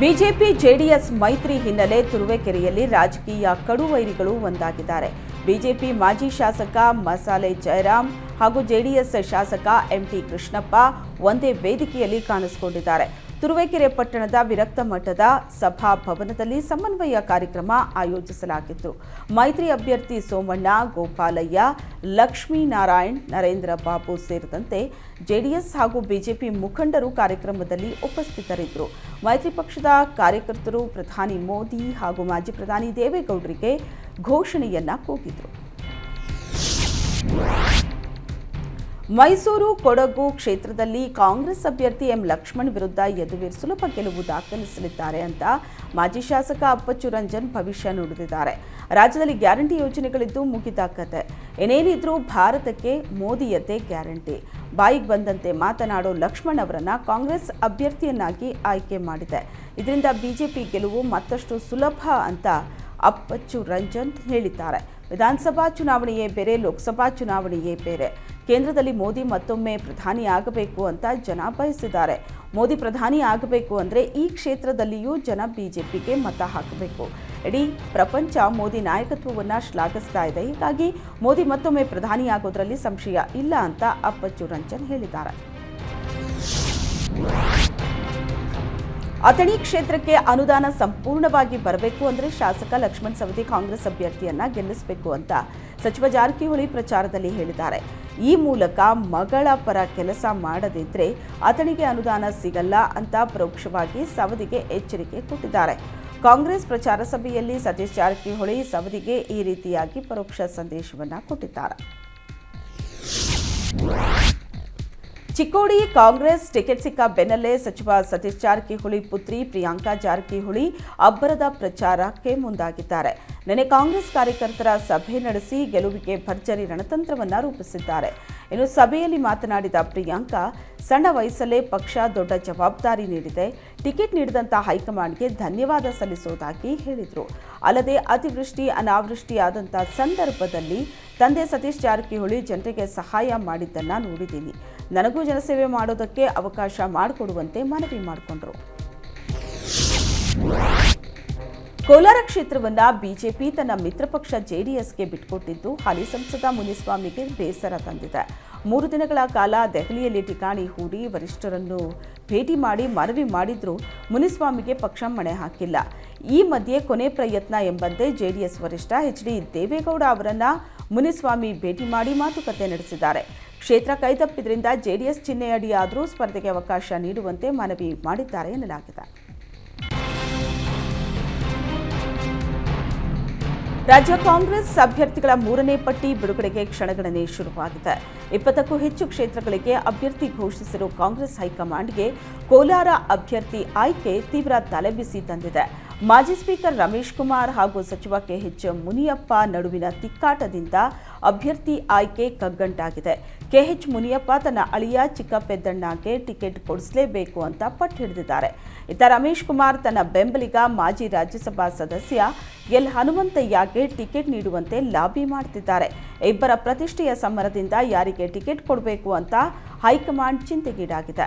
BJP JDS ಮೈತ್ರಿ ಹಿನ್ನೆಲೆ ತುರುವೇಕೆರೆಯಲ್ಲಿ ರಾಜಕೀಯ ಕಡುವೈರಿಗಳು ಒಂದಾಗಿದ್ದಾರೆ ಬಿಜೆಪಿ ಮಾಜಿ ಶಾಸಕ ಮಸಾಲೆ ಜಯರಾಮ್ ಹಾಗೂ ಜೆಡಿಎಸ್ ಶಾಸಕ ಎಂಟಿ ಕೃಷ್ಣಪ್ಪ ಒಂದೇ ವೇದಿಕೆಯಲ್ಲಿ ಕಾಣಿಸಿಕೊಂಡಿದ್ದಾರೆ ತುರುವೇಕೆರೆ ಪಟ್ಟಣದ ವಿರಕ್ತ ಮಠದ ಸಭಾಭವನದಲ್ಲಿ ಸಮನ್ವಯ ಕಾರ್ಯಕ್ರಮ ಆಯೋಜಿಸಲಾಗಿತ್ತು ಮೈತ್ರಿ ಅಭ್ಯರ್ಥಿ ಸೋಮಣ್ಣ ಗೋಪಾಲಯ್ಯ ಲಕ್ಷ್ಮೀನಾರಾಯಣ್ ನರೇಂದ್ರ ಬಾಬು ಸೇರಿದಂತೆ ಜೆಡಿಎಸ್ ಹಾಗೂ ಬಿಜೆಪಿ ಮುಖಂಡರು ಕಾರ್ಯಕ್ರಮದಲ್ಲಿ ಉಪಸ್ಥಿತರಿದ್ದರು ಮೈತ್ರಿ ಪಕ್ಷದ ಕಾರ್ಯಕರ್ತರು ಪ್ರಧಾನಿ ಮೋದಿ ಹಾಗೂ ಮಾಜಿ ಪ್ರಧಾನಿ ದೇವೇಗೌಡರಿಗೆ ಘೋಷಣೆಯನ್ನ ಕೂಗಿದ್ರು ಮೈಸೂರು ಕೊಡಗು ಕ್ಷೇತ್ರದಲ್ಲಿ ಕಾಂಗ್ರೆಸ್ ಅಭ್ಯರ್ಥಿ ಎಂ ಲಕ್ಷ್ಮಣ್ ವಿರುದ್ಧ ಯದುವೀರ್ ಸುಲಭ ಗೆಲುವು ದಾಖಲಿಸಲಿದ್ದಾರೆ ಅಂತ ಮಾಜಿ ಶಾಸಕ ಅಪ್ಪಚ್ಚು ರಂಜನ್ ಭವಿಷ್ಯ ನುಡಿದಿದ್ದಾರೆ ರಾಜ್ಯದಲ್ಲಿ ಗ್ಯಾರಂಟಿ ಯೋಜನೆಗಳಿದ್ದು ಮುಗಿದ ಕತೆ ಏನೇನಿದ್ರೂ ಭಾರತಕ್ಕೆ ಮೋದಿಯದ್ದೇ ಗ್ಯಾರಂಟಿ ಬಾಯಿಗೆ ಬಂದಂತೆ ಮಾತನಾಡೋ ಲಕ್ಷ್ಮಣ್ ಅವರನ್ನ ಕಾಂಗ್ರೆಸ್ ಅಭ್ಯರ್ಥಿಯನ್ನಾಗಿ ಆಯ್ಕೆ ಮಾಡಿದೆ ಇದರಿಂದ ಬಿಜೆಪಿ ಗೆಲುವು ಮತ್ತಷ್ಟು ಸುಲಭ ಅಂತ ಅಪ್ಪಚ್ಚು ರಂಜನ್ ಹೇಳಿದ್ದಾರೆ ವಿಧಾನಸಭಾ ಚುನಾವಣೆಯೇ ಬೇರೆ ಲೋಕಸಭಾ ಚುನಾವಣೆಯೇ ಬೇರೆ ಕೇಂದ್ರದಲ್ಲಿ ಮೋದಿ ಮತ್ತೊಮ್ಮೆ ಪ್ರಧಾನಿ ಆಗಬೇಕು ಅಂತ ಜನ ಬಯಸಿದ್ದಾರೆ ಮೋದಿ ಪ್ರಧಾನಿ ಆಗಬೇಕು ಅಂದರೆ ಈ ಕ್ಷೇತ್ರದಲ್ಲಿಯೂ ಜನ ಬಿಜೆಪಿಗೆ ಮತ ಹಾಕಬೇಕು ಇಡೀ ಪ್ರಪಂಚ ಮೋದಿ ನಾಯಕತ್ವವನ್ನು ಶ್ಲಾಘಿಸ್ತಾ ಇದೆ ಹೀಗಾಗಿ ಮೋದಿ ಮತ್ತೊಮ್ಮೆ ಪ್ರಧಾನಿ ಆಗೋದ್ರಲ್ಲಿ ಸಂಶಯ ಇಲ್ಲ ಅಂತ ಅಪ್ಪಚ್ಚು ರಂಜನ್ ಹೇಳಿದ್ದಾರೆ ಅಥಣಿ ಕ್ಷೇತ್ರಕ್ಕೆ ಅನುದಾನ ಸಂಪೂರ್ಣವಾಗಿ ಬರಬೇಕು ಅಂದರೆ ಶಾಸಕ ಲಕ್ಷ್ಮಣ್ ಸವದಿ ಕಾಂಗ್ರೆಸ್ ಅಭ್ಯರ್ಥಿಯನ್ನ ಗೆಲ್ಲಿಸಬೇಕು ಅಂತ ಸಚಿವ ಜಾರಕಿಹೊಳಿ ಪ್ರಚಾರದಲ್ಲಿ ಹೇಳಿದ್ದಾರೆ ಈ ಮೂಲಕ ಮಗಳ ಪರ ಕೆಲಸ ಮಾಡದಿದ್ರೆ ಅಥಣಿಗೆ ಅನುದಾನ ಸಿಗಲ್ಲ ಅಂತ ಪರೋಕ್ಷವಾಗಿ ಸವದಿಗೆ ಎಚ್ಚರಿಕೆ ಕೊಟ್ಟಿದ್ದಾರೆ ಕಾಂಗ್ರೆಸ್ ಪ್ರಚಾರ ಸಭೆಯಲ್ಲಿ ಸತೀಶ್ ಜಾರಕಿಹೊಳಿ ಸವದಿಗೆ ಈ ರೀತಿಯಾಗಿ ಪರೋಕ್ಷ ಸಂದೇಶವನ್ನ ಕೊಟ್ಟಿದ್ದಾರೆ ಚಿಕ್ಕೋಡಿ ಕಾಂಗ್ರೆಸ್ ಟಿಕೆಟ್ ಸಿಕ್ಕ ಬೆನ್ನಲ್ಲೇ ಸಚಿವ ಸತೀಶ್ ಜಾರಕಿಹೊಳಿ ಪುತ್ರಿ ಪ್ರಿಯಾಂಕಾ ಜಾರಕಿಹೊಳಿ ಅಬ್ಬರದ ಪ್ರಚಾರಕ್ಕೆ ಮುಂದಾಗಿದ್ದಾರೆ ನಿನ್ನೆ ಕಾಂಗ್ರೆಸ್ ಕಾರ್ಯಕರ್ತರ ಸಭೆ ನಡೆಸಿ ಗೆಲುವಿಗೆ ಭರ್ಜರಿ ರಣತಂತ್ರವನ್ನ ರೂಪಿಸಿದ್ದಾರೆ ಇನ್ನು ಸಭೆಯಲ್ಲಿ ಮಾತನಾಡಿದ ಪ್ರಿಯಾಂಕಾ ಸಣ್ಣ ವಯಸ್ಸಲ್ಲೇ ಪಕ್ಷ ದೊಡ್ಡ ಜವಾಬ್ದಾರಿ ನೀಡಿದೆ ಟಿಕೆಟ್ ನೀಡಿದಂಥ ಹೈಕಮಾಂಡ್ಗೆ ಧನ್ಯವಾದ ಸಲ್ಲಿಸುವುದಾಗಿ ಹೇಳಿದರು ಅಲ್ಲದೆ ಅತಿವೃಷ್ಟಿ ಅನಾವೃಷ್ಟಿಯಾದಂಥ ಸಂದರ್ಭದಲ್ಲಿ ತಂದೆ ಸತೀಶ್ ಜಾರಕಿಹೊಳಿ ಜನರಿಗೆ ಸಹಾಯ ಮಾಡಿದ್ದನ್ನ ನೋಡಿದ್ದೀನಿ ನನಗೂ ಜನಸೇವೆ ಮಾಡೋದಕ್ಕೆ ಅವಕಾಶ ಮಾಡಿಕೊಡುವಂತೆ ಮನವಿ ಮಾಡಿಕೊಂಡರು ಕೋಲಾರ ಕ್ಷೇತ್ರವನ್ನ ಬಿಜೆಪಿ ತನ್ನ ಮಿತ್ರ ಪಕ್ಷ ಜೆಡಿಎಸ್ಗೆ ಬಿಟ್ಕೊಟ್ಟಿದ್ದು ಹಾಲಿ ಸಂಸದ ಮುನಿಸ್ವಾಮಿಗೆ ಬೇಸರ ತಂದಿದೆ ಮೂರು ದಿನಗಳ ಕಾಲ ದೆಹಲಿಯಲ್ಲಿ ಠಿಕಾಣಿ ಹೂಡಿ ವರಿಷ್ಠರನ್ನು ಭೇಟಿ ಮಾಡಿ ಮನವಿ ಮಾಡಿದ್ರೂ ಮುನಿಸ್ವಾಮಿಗೆ ಪಕ್ಷ ಮಣೆ ಹಾಕಿಲ್ಲ ಈ ಮಧ್ಯೆ ಕೊನೆ ಪ್ರಯತ್ನ ಎಂಬಂತೆ ಜೆಡಿಎಸ್ ವರಿಷ್ಠ ಎಚ್ ಡಿ ದೇವೇಗೌಡ ಅವರನ್ನ ಮುನಿಸ್ವಾಮಿ ಭೇಟಿ ಮಾಡಿ ಮಾತುಕತೆ ನಡೆಸಿದ್ದಾರೆ ಕ್ಷೇತ್ರ ಕೈತಪ್ಪಿದ್ರಿಂದ ಜೆಡಿಎಸ್ ಚಿಹ್ನೆಯಡಿಯಾದರೂ ಸ್ಪರ್ಧೆಗೆ ಅವಕಾಶ ನೀಡುವಂತೆ ಮನವಿ ಮಾಡಿದ್ದಾರೆ ಎನ್ನಲಾಗಿದೆ ರಾಜ್ಯ ಕಾಂಗ್ರೆಸ್ ಅಭ್ಯರ್ಥಿಗಳ ಮೂರನೇ ಪಟ್ಟಿ ಬಿಡುಗಡೆಗೆ ಕ್ಷಣಗಣನೆ ಶುರುವಾಗಿದೆ ಇಪ್ಪತ್ತಕ್ಕೂ ಹೆಚ್ಚು ಕ್ಷೇತ್ರಗಳಿಗೆ ಅಭ್ಯರ್ಥಿ ಘೋಷಿಸಿರುವ ಕಾಂಗ್ರೆಸ್ ಹೈಕಮಾಂಡ್ಗೆ ಕೋಲಾರ ಅಭ್ಯರ್ಥಿ ಆಯ್ಕೆ ತೀವ್ರ ತಲೆಬಿಸಿ ತಂದಿದೆ ಮಾಜಿ ಸ್ಪೀಕರ್ ರಮೇಶ್ ಕುಮಾರ್ ಹಾಗೂ ಸಚಿವ ಕೆಎಚ್ ಮುನಿಯಪ್ಪ ನಡುವಿನ ತಿಕ್ಕಾಟದಿಂದ ಅಭ್ಯರ್ಥಿ ಆಯ್ಕೆ ಕಗ್ಗಂಟಾಗಿದೆ ಕೆಎಚ್ ಮುನಿಯಪ್ಪ ತನ್ನ ಅಳಿಯ ಚಿಕ್ಕಪೆದ್ದಣ್ಣಗೆ ಟಿಕೆಟ್ ಕೊಡಿಸಲೇಬೇಕು ಅಂತ ಪಟ್ಟು ಹಿಡಿದಿದ್ದಾರೆ ಇತ್ತ ರಮೇಶ್ ಕುಮಾರ್ ತನ್ನ ಬೆಂಬಲಿಗ ಮಾಜಿ ರಾಜ್ಯಸಭಾ ಸದಸ್ಯ ಎಲ್ ಹನುಮಂತಯ್ಯಗೆ ಟಿಕೆಟ್ ನೀಡುವಂತೆ ಲಾಬಿ ಮಾಡ್ತಿದ್ದಾರೆ ಇಬ್ಬರ ಪ್ರತಿಷ್ಠೆಯ ಸಮರದಿಂದ ಯಾರಿಗೆ ಟಿಕೆಟ್ ಕೊಡಬೇಕು ಅಂತ ಹೈಕಮಾಂಡ್ ಚಿಂತೆಗೀಡಾಗಿದೆ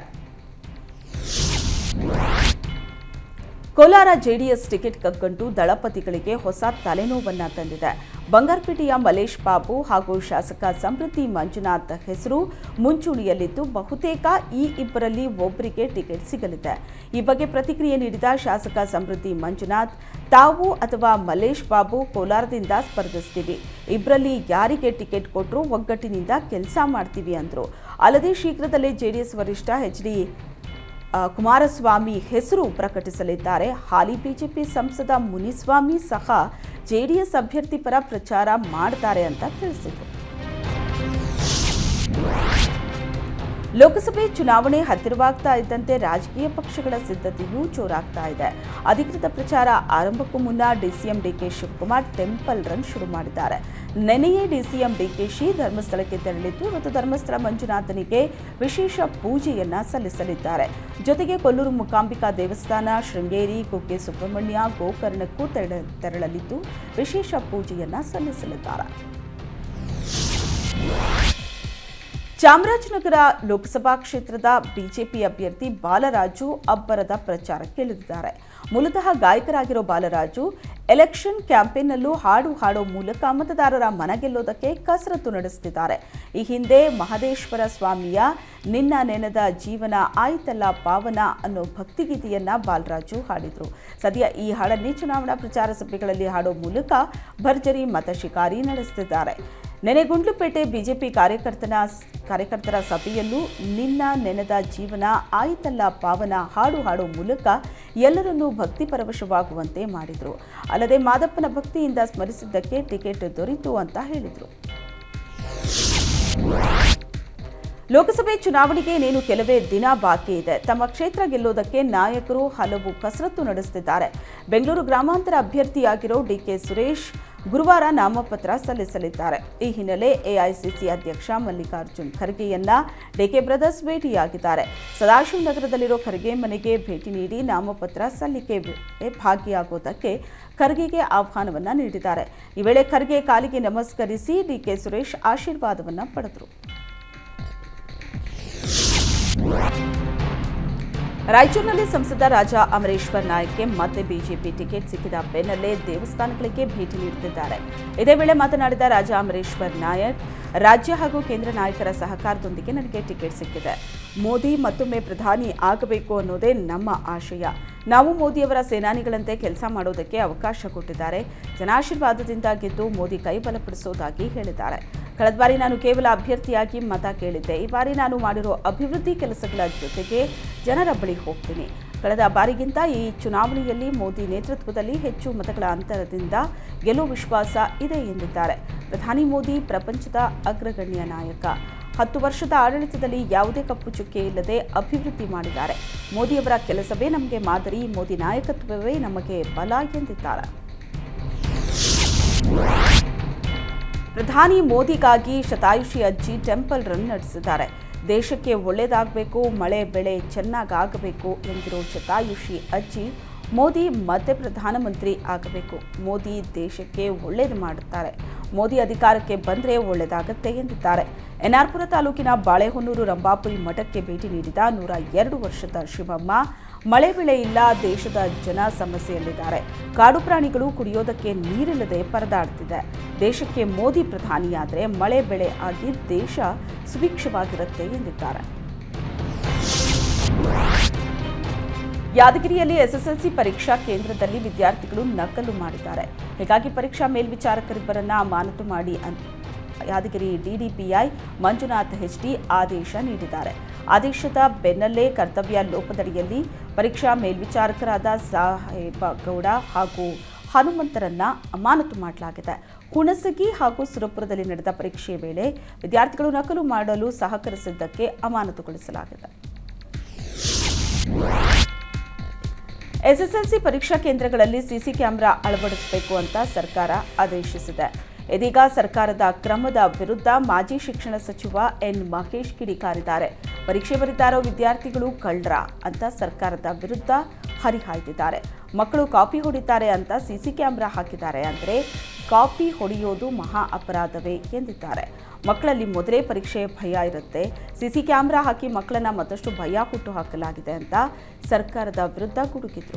ಕೋಲಾರ ಜೆಡಿಎಸ್ ಟಿಕೆಟ್ ಕಗ್ಗಂಟು ದಳಪತಿಗಳಿಗೆ ಹೊಸ ತಲೆನೋವನ್ನ ತಂದಿದೆ ಬಂಗಾರಪೇಟೆಯ ಮಲೇಶ್ ಬಾಬು ಹಾಗೂ ಶಾಸಕ ಸಮೃದ್ಧಿ ಮಂಜುನಾಥ್ ಹೆಸರು ಮುಂಚೂಣಿಯಲ್ಲಿದ್ದು ಬಹುತೇಕ ಈ ಇಬ್ಬರಲ್ಲಿ ಒಬ್ಬರಿಗೆ ಟಿಕೆಟ್ ಸಿಗಲಿದೆ ಈ ಬಗ್ಗೆ ಪ್ರತಿಕ್ರಿಯೆ ನೀಡಿದ ಶಾಸಕ ಸಮೃದ್ಧಿ ಮಂಜುನಾಥ್ ತಾವು ಅಥವಾ ಮಲೇಶ್ ಬಾಬು ಕೋಲಾರದಿಂದ ಸ್ಪರ್ಧಿಸ್ತೀವಿ ಇಬ್ಬರಲ್ಲಿ ಯಾರಿಗೆ ಟಿಕೆಟ್ ಕೊಟ್ಟರು ಒಗ್ಗಟ್ಟಿನಿಂದ ಕೆಲಸ ಮಾಡ್ತೀವಿ ಅಂದರು ಅಲ್ಲದೆ ಶೀಘ್ರದಲ್ಲೇ ಜೆಡಿಎಸ್ ವರಿಷ್ಠ ಎಚ್ ಡಿ ಆ, ಕುಮಾರಸ್ವಾಮಿ ಹೆಸರು ಪ್ರಕಟಿಸಲಿದ್ದಾರೆ ಹಾಲಿ ಬಿಜೆಪಿ ಸಂಸದ ಮುನಿಸ್ವಾಮಿ ಸಹ ಜೆಡಿಎಸ್ ಅಭ್ಯರ್ಥಿ ಪರ ಪ್ರಚಾರ ಮಾಡ್ತಾರೆ ಅಂತ ತಿಳಿಸಿದರು ಲೋಕಸಭೆ ಚುನಾವಣೆ ಹತ್ತಿರವಾಗ್ತಾ ಇದ್ದಂತೆ ರಾಜಕೀಯ ಪಕ್ಷಗಳ ಸಿದ್ಧತೆಯೂ ಜೋರಾಗ್ತಾ ಇದೆ ಅಧಿಕೃತ ಪ್ರಚಾರ ಆರಂಭಕ್ಕೂ ಮುನ್ನ DCM DK Shivakumar temple run ಶುರು ಮಾಡಿದ್ದಾರೆ ನೆನೆಯೇ ಡಿಸಿಎಂ ಡಿಕೆಶಿ ಧರ್ಮಸ್ಥಳಕ್ಕೆ ತೆರಳಿದ್ದು ಇವತ್ತು ಧರ್ಮಸ್ಥಳ ಮಂಜುನಾಥನಿಗೆ ವಿಶೇಷ ಪೂಜೆಯನ್ನ ಸಲ್ಲಿಸಲಿದ್ದಾರೆ ಜೊತೆಗೆ ಕೊಲ್ಲೂರು ಮೂಕಾಂಬಿಕಾ ದೇವಸ್ಥಾನ ಶೃಂಗೇರಿ ಕುಕ್ಕೆ ಸುಬ್ರಹ್ಮಣ್ಯ ಗೋಕರ್ಣಕ್ಕೂ ತೆರಳ ತೆರಳಲಿದ್ದು ವಿಶೇಷ ಪೂಜೆಯನ್ನ ಸಲ್ಲಿಸಲಿದ್ದಾರೆ ಚಾಮರಾಜನಗರ ಲೋಕಸಭಾ ಕ್ಷೇತ್ರದ ಬಿಜೆಪಿ ಅಭ್ಯರ್ಥಿ ಬಾಲರಾಜು ಅಬ್ಬರದ ಪ್ರಚಾರಕ್ಕೆ ಇಳಿದಿದ್ದಾರೆ ಮೂಲತಃ ಗಾಯಕರಾಗಿರೋ ಬಾಲರಾಜು ಎಲೆಕ್ಷನ್ ಕ್ಯಾಂಪೇನ್ನಲ್ಲೂ ಹಾಡು ಹಾಡೋ ಮೂಲಕ ಮತದಾರರ ಮನಗೆಲ್ಲೋದಕ್ಕೆ ಕಸರತ್ತು ನಡೆಸುತ್ತಿದ್ದಾರೆ ಈ ಹಿಂದೆ ಮಹದೇಶ್ವರ ಸ್ವಾಮಿಯ ನಿನ್ನ ನೆನೆದ ಜೀವನ ಆಯ್ತಲ್ಲ ಪಾವನ ಅನ್ನೋ ಭಕ್ತಿಗೀತೆಯನ್ನ ಬಾಲರಾಜು ಹಾಡಿದ್ರು ಸದ್ಯ ಈ ಹಾಡನ್ನೇ ಚುನಾವಣಾ ಪ್ರಚಾರ ಸಭೆಗಳಲ್ಲಿ ಹಾಡೋ ಮೂಲಕ ಭರ್ಜರಿ ಮತ ಶಿಕಾರಿ ನಡೆಸುತ್ತಿದ್ದಾರೆ ನೆನೆಗುಂಡ್ಲುಪೇಟೆ ಬಿಜೆಪಿ ಕಾರ್ಯಕರ್ತನ ಕಾರ್ಯಕರ್ತರ ಸಭೆಯಲ್ಲೂ ನಿನ್ನ ನೆನೆದ ಜೀವನ ಆಯ್ತಲ್ಲ ಪಾವನ ಹಾಡು ಹಾಡೋ ಮೂಲಕ ಎಲ್ಲರನ್ನೂ ಭಕ್ತಿ ಪರವಶವಾಗುವಂತೆ ಮಾಡಿದರು ಅಲ್ಲದೆ ಮಾದಪ್ಪನ ಭಕ್ತಿಯಿಂದ ಸ್ಮರಿಸಿದ್ದಕ್ಕೆ ಟಿಕೆಟ್ ದೊರೆಯಿತು ಅಂತ ಹೇಳಿದರು ಲೋಕಸಭೆ ಚುನಾವಣೆಗೆ ಇನ್ನೇನು ಕೆಲವೇ ದಿನ ಬಾಕಿ ಇದೆ ತಮ್ಮ ಕ್ಷೇತ್ರ ಗೆಲ್ಲೋದಕ್ಕೆ ನಾಯಕರು ಹಲವು ಕಸರತ್ತು ನಡೆಸುತ್ತಿದ್ದಾರೆ ಬೆಂಗಳೂರು ಗ್ರಾಮಾಂತರ ಅಭ್ಯರ್ಥಿಯಾಗಿರೋ ಡಿಕೆ ಸುರೇಶ್ ಗುರುವಾರ ನಾಮಪತ್ರ ಸಲ್ಲಿಸಲಿದ್ದಾರೆ ಈ ಹಿನ್ನೆಲೆ ಎಐಸಿಸಿ ಅಧ್ಯಕ್ಷ ಮಲ್ಲಿಕಾರ್ಜುನ್ ಖರ್ಗೆಯನ್ನ ಡಿಕೆ ಬ್ರದರ್ಸ್ ಭೇಟಿಯಾಗಿದ್ದಾರೆ ಸದಾಶಿವನಗರದಲ್ಲಿರೋ ಖರ್ಗೆ ಮನೆಗೆ ಭೇಟಿ ನೀಡಿ ನಾಮಪತ್ರ ಸಲ್ಲಿಕೆ ವೇಳೆ ಭಾಗಿಯಾಗೋದಕ್ಕೆ ಖರ್ಗೆಗೆ ಆಹ್ವಾನವನ್ನ ನೀಡಿದ್ದಾರೆ ಈ ವೇಳೆ ಖರ್ಗೆ ಕಾಲಿಗೆ ನಮಸ್ಕರಿಸಿ ಡಿಕೆ ಸುರೇಶ್ ಆಶೀರ್ವಾದವನ್ನ ಪಡೆದರು ರಾಯಚೂರಿನಲ್ಲಿ ಸಂಸದ ರಾಜಾ ಅಮರೇಶ್ವರ್ ನಾಯಕ್ಗೆ ಮತ್ತೆ ಬಿಜೆಪಿ ಟಿಕೆಟ್ ಸಿಕ್ಕಿದ ಬೆನ್ನಲ್ಲೇ ದೇವಸ್ಥಾನಗಳಿಗೆ ಭೇಟಿ ನೀಡುತ್ತಿದ್ದಾರೆ ಇದೇ ವೇಳೆ ಮಾತನಾಡಿದ ರಾಜಾ ಅಮರೇಶ್ವರ್ ನಾಯಕ್ ರಾಜ್ಯ ಹಾಗೂ ಕೇಂದ್ರ ನಾಯಕರ ಸಹಕಾರದೊಂದಿಗೆ ನನಗೆ ಟಿಕೆಟ್ ಸಿಕ್ಕಿದೆ ಮೋದಿ ಮತ್ತೊಮ್ಮೆ ಪ್ರಧಾನಿ ಆಗಬೇಕು ಅನ್ನೋದೇ ನಮ್ಮ ಆಶಯ ನಾವು ಮೋದಿಯವರ ಸೇನಾನಿಗಳಂತೆ ಕೆಲಸ ಮಾಡೋದಕ್ಕೆ ಅವಕಾಶ ಕೊಟ್ಟಿದ್ದಾರೆ ಜನಾಶೀರ್ವಾದದಿಂದ ಗೆದ್ದು ಮೋದಿ ಕೈ ಬಲಪಡಿಸೋದಾಗಿ ಹೇಳಿದ್ದಾರೆ ಕಳೆದ ಬಾರಿ ನಾನು ಕೇವಲ ಅಭ್ಯರ್ಥಿಯಾಗಿ ಮತ ಕೇಳಿದ್ದೆ ಈ ಬಾರಿ ನಾನು ಮಾಡಿರೋ ಅಭಿವೃದ್ಧಿ ಕೆಲಸಗಳ ಜೊತೆಗೆ ಜನರ ಬಳಿ ಹೋಗ್ತೀನಿ ಕಳೆದ ಬಾರಿಗಿಂತ ಈ ಚುನಾವಣೆಯಲ್ಲಿ ಮೋದಿ ನೇತೃತ್ವದಲ್ಲಿ ಹೆಚ್ಚು ಮತಗಳ ಅಂತರದಿಂದ ಗೆಲ್ಲುವ ವಿಶ್ವಾಸ ಇದೆ ಎಂದಿದ್ದಾರೆ ಪ್ರಧಾನಿ ಮೋದಿ ಪ್ರಪಂಚದ ಅಗ್ರಗಣ್ಯ ನಾಯಕ ಹತ್ತು ವರ್ಷದ ಆಡಳಿತದಲ್ಲಿ ಯಾವುದೇ ಕಪ್ಪು ಚುಕ್ಕೆ ಇಲ್ಲದೆ ಅಭಿವೃದ್ಧಿ ಮಾಡಿದ್ದಾರೆ ಮೋದಿಯವರ ಕೆಲಸವೇ ನಮಗೆ ಮಾದರಿ ಮೋದಿ ನಾಯಕತ್ವವೇ ನಮಗೆ ಬಲ ಎಂದಿದ್ದಾರೆ ಪ್ರಧಾನಿ ಮೋದಿಗಾಗಿ ಶತಾಯುಷಿ ಅಜ್ಜಿ ಟೆಂಪಲ್ ರನ್ ನಡೆಸಿದ್ದಾರೆ ದೇಶಕ್ಕೆ ಒಳ್ಳೆಯದಾಗಬೇಕು ಮಳೆ ಬೆಳೆ ಚೆನ್ನಾಗಾಗಬೇಕು ಎಂದಿರೋ ಶತಾಯುಷಿ ಅಜ್ಜಿ ಮೋದಿ ಮತ್ತೆ ಪ್ರಧಾನಮಂತ್ರಿ ಆಗಬೇಕು ಮೋದಿ ದೇಶಕ್ಕೆ ಒಳ್ಳೇದು ಮಾಡುತ್ತಾರೆ ಮೋದಿ ಅಧಿಕಾರಕ್ಕೆ ಬಂದರೆ ಒಳ್ಳೆಯದಾಗತ್ತೆ ಎಂದಿದ್ದಾರೆ ಎನ್ಆರ್ಪುರ ತಾಲೂಕಿನ ಬಾಳೆಹೊನ್ನೂರು ರಂಭಾಪುರಿ ಮಠಕ್ಕೆ ಭೇಟಿ ನೀಡಿದ ನೂರ ಎರಡು ವರ್ಷದ ಶಿವಮ್ಮ ಮಳೆ ಬೆಳೆ ಇಲ್ಲ ದೇಶದ ಜನ ಸಮಸ್ಯೆಯಲ್ಲಿದ್ದಾರೆ ಕಾಡು ಪ್ರಾಣಿಗಳು ಕುಡಿಯೋದಕ್ಕೆ ನೀರಿಲ್ಲದೆ ಪರದಾಡ್ತಿದೆ ದೇಶಕ್ಕೆ ಮೋದಿ ಪ್ರಧಾನಿಯಾದರೆ ಮಳೆ ಬೆಳೆ ಆಗಿ ದೇಶ ಸುಭಿಕ್ಷವಾಗಿರುತ್ತೆ ಎಂದಿದ್ದಾರೆ ಯಾದಗಿರಿಯಲ್ಲಿ ಎಸ್ಎಸ್ಎಲ್ಸಿ ಪರೀಕ್ಷಾ ಕೇಂದ್ರದಲ್ಲಿ ವಿದ್ಯಾರ್ಥಿಗಳು ನಕಲು ಮಾಡಿದ್ದಾರೆ ಹೀಗಾಗಿ ಪರೀಕ್ಷಾ ಮೇಲ್ವಿಚಾರಕರಿಬ್ಬರನ್ನ ಅಮಾನತು ಮಾಡಿ ಅನ್- ಯಾದಗಿರಿ ಡಿಡಿಪಿಐ ಮಂಜುನಾಥ್ ಹೆಚ್ಡಿ ಆದೇಶ ನೀಡಿದ್ದಾರೆ ಆದೇಶದ ಬೆನ್ನಲ್ಲೇ ಕರ್ತವ್ಯ ಲೋಪದಡಿಯಲ್ಲಿ ಪರೀಕ್ಷಾ ಮೇಲ್ವಿಚಾರಕರಾದ ಸಾಹೇಬ ಗೌಡ ಹಾಗೂ ಹನುಮಂತರನ್ನ ಅಮಾನತು ಮಾಡಲಾಗಿದೆ ಹುಣಸಗಿ ಹಾಗೂ ಸುರಪುರದಲ್ಲಿ ನಡೆದ ಪರೀಕ್ಷೆ ವೇಳೆ ವಿದ್ಯಾರ್ಥಿಗಳು ನಕಲು ಮಾಡಲು ಸಹಕರಿಸಿದ್ದಕ್ಕೆ ಅಮಾನತುಗೊಳಿಸಲಾಗಿದೆ ಎಸ್ಎಸ್ಎಲ್ಸಿ ಪರೀಕ್ಷಾ ಕೇಂದ್ರಗಳಲ್ಲಿ ಸಿಸಿ ಕ್ಯಾಮೆರಾ ಅಳವಡಿಸಬೇಕು ಅಂತ ಸರ್ಕಾರ ಆದೇಶಿಸಿದೆ ಇದೀಗ ಸರ್ಕಾರದ ಕ್ರಮದ ವಿರುದ್ಧ ಮಾಜಿ ಶಿಕ್ಷಣ ಸಚಿವ ಎನ್ ಮಹೇಶ್ ಕಿಡಿಕಾರಿದ್ದಾರೆ ಪರೀಕ್ಷೆ ಬರೀತಾರೋ ವಿದ್ಯಾರ್ಥಿಗಳು ಕಳ್ರ ಅಂತ ಸರ್ಕಾರದ ವಿರುದ್ಧ ಹರಿಹಾಯ್ದಿದ್ದಾರೆ ಮಕ್ಕಳು ಕಾಪಿ ಹೊಡಿತಾರೆ ಅಂತ ಸಿಸಿ ಕ್ಯಾಮೆರಾ ಹಾಕಿದ್ದಾರೆ ಅಂದರೆ ಕಾಪಿ ಹೊಡೆಯೋದು ಮಹಾ ಅಪರಾಧವೇ ಎಂದಿದ್ದಾರೆ ಮಕ್ಕಳಲ್ಲಿ ಮೊದಲೇ ಪರೀಕ್ಷೆ ಭಯ ಇರುತ್ತೆ ಸಿಸಿ ಕ್ಯಾಮೆರಾ ಹಾಕಿ ಮಕ್ಕಳನ್ನ ಮತ್ತಷ್ಟು ಭಯ ಹುಟ್ಟು ಹಾಕಲಾಗಿದೆ ಅಂತ ಸರ್ಕಾರದ ವಿರುದ್ಧ ಗುಡುಗಿದ್ರು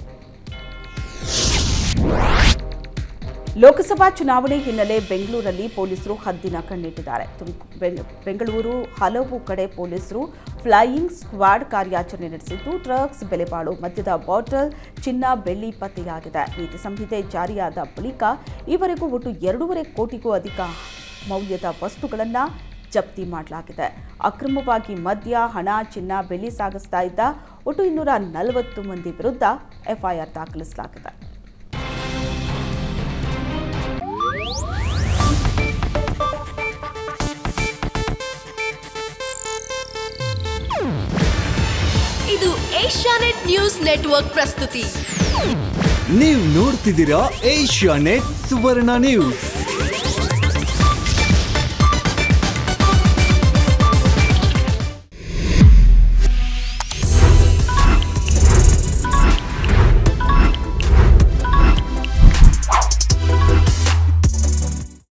ಲೋಕಸಭಾ ಚುನಾವಣೆ ಹಿನ್ನೆಲೆ ಬೆಂಗಳೂರಲ್ಲಿ ಪೊಲೀಸರು ಹದ್ದಿನ ಕಣ್ಣಿಟ್ಟಿದ್ದಾರೆ ತುಮಕು- ಬೆಂಗ- ಬೆಂಗಳೂರು ಹಲವು ಕಡೆ ಪೊಲೀಸರು ಫ್ಲೈಯಿಂಗ್ ಸ್ಕ್ವಾಡ್ ಕಾರ್ಯಾಚರಣೆ ನಡೆಸಿದ್ದು ಡ್ರಗ್ಸ್ ಬೆಲೆಬಾಳು ಮದ್ಯದ ಬಾಟಲ್ ಚಿನ್ನ ಬೆಳ್ಳಿ ಪತ್ತೆಯಾಗಿದೆ ನೀತಿ ಸಂಹಿತೆ ಜಾರಿಯಾದ ಬಳಿಕ ಈವರೆಗೂ ಒಟ್ಟು ಎರಡೂವರೆ ಕೋಟಿಗೂ ಅಧಿಕ ಮೌಲ್ಯದ ವಸ್ತುಗಳನ್ನು ಜಪ್ತಿ ಮಾಡಲಾಗಿದೆ ಅಕ್ರಮವಾಗಿ ಮದ್ಯ ಹಣ ಚಿನ್ನ ಬೆಳ್ಳಿ ಸಾಗಿಸ್ತಾ ಇದ್ದ ಒಟ್ಟು ಇನ್ನೂರ ನಲವತ್ತು ಮಂದಿ ವಿರುದ್ಧ ಎಫ್ಐಆರ್ ದಾಖಲಿಸಲಾಗಿದೆ ಇದು ಏಷ್ಯಾನೆಟ್ ನ್ಯೂಸ್ ನೆಟ್ವರ್ಕ್ ಪ್ರಸ್ತುತಿ ನೀವು ನೋಡ್ತಿದ್ದೀರಾ ಏಷ್ಯಾ ನೆಟ್ ಸುವರ್ಣ ನ್ಯೂಸ್